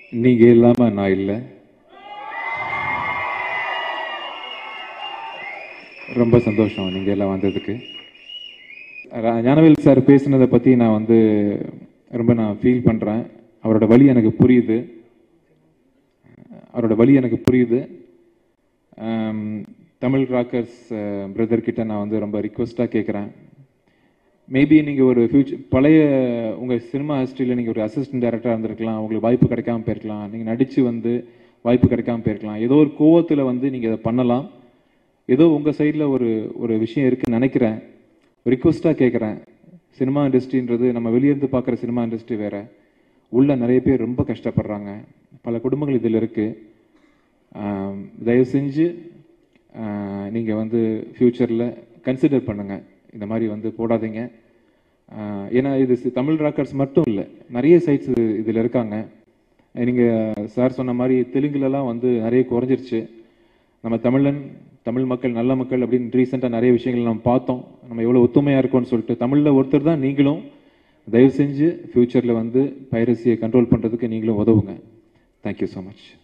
நீங்க இல்லாம நான் இல்லை ரொம்ப சந்தோஷம் நீங்க எல்லாம் வந்ததுக்கு ரா- ஞானவேல் சார் பேசுனதை பத்தி நான் வந்து ரொம்ப நான் ஃபீல் பண்றேன் அவரோட வழி எனக்கு புரியுது அவரோட வழி எனக்கு புரியுது ஆம், தமிழ் ராக்கர்ஸ் பிரதர் கிட்ட நான் வந்து ரொம்ப ரிக்வெஸ்ட்டாக கேட்குறேன் மேபி நீங்கள் ஒரு ஃபியூச்சர் பழைய உங்கள் சினிமா ஹிஸ்ட்ரியில் நீங்கள் ஒரு அசிஸ்டன்ட் டைரக்டராக இருந்திருக்கலாம் உங்களுக்கு வாய்ப்பு கிடைக்காம போயிருக்கலாம் நீங்கள் நடித்து வந்து வாய்ப்பு கிடைக்காம போயிருக்கலாம் ஏதோ ஒரு கோவத்தில் வந்து நீங்கள் இதை பண்ணலாம் ஏதோ உங்கள் சைடில் ஒரு ஒரு விஷயம் இருக்குன்னு நினைக்கிறேன் ரிக்வெஸ்ட்டாக கேட்குறேன் சினிமா இண்டஸ்ட்ரின்றது நம்ம வெளியிருந்து பார்க்குற சினிமா இண்டஸ்ட்ரி வேற உள்ள நிறைய பேர் ரொம்ப கஷ்டப்படுறாங்க பல குடும்பங்கள் இதில் இருக்குது தயவு செஞ்சு நீங்கள் வந்து ஃப்யூச்சரில் கன்சிடர் பண்ணுங்கள் இந்த மாதிரி வந்து போடாதீங்க ஆஹ் ஏன்னா இது சி- தமிழ் ராக்கர்ஸ் மட்டும் இல்லை நிறைய சைட்ஸ் இதில் இருக்காங்க நீங்கள் சார் சொன்ன மாதிரி தெலுங்குலலாம் வந்து நிறைய குறைஞ்சிருச்சு நம்ம தமிழன் தமிழ் மக்கள் நல்ல மக்கள் அப்படின்னு ரீசெண்டாக நிறைய விஷயங்கள் நம்ம பார்த்தோம் நம்ம எவ்வளோ ஒத்துமையாக இருக்கோம்னு சொல்லிட்டு தமிழில் ஒருத்தர் தான் நீங்களும் தயவு செஞ்சு ஃப்யூச்சரில் வந்து பைரசியை கண்ட்ரோல் பண்ணுறதுக்கு நீங்களும் உதவுங்க தேங்க்யூ ஸோ மச்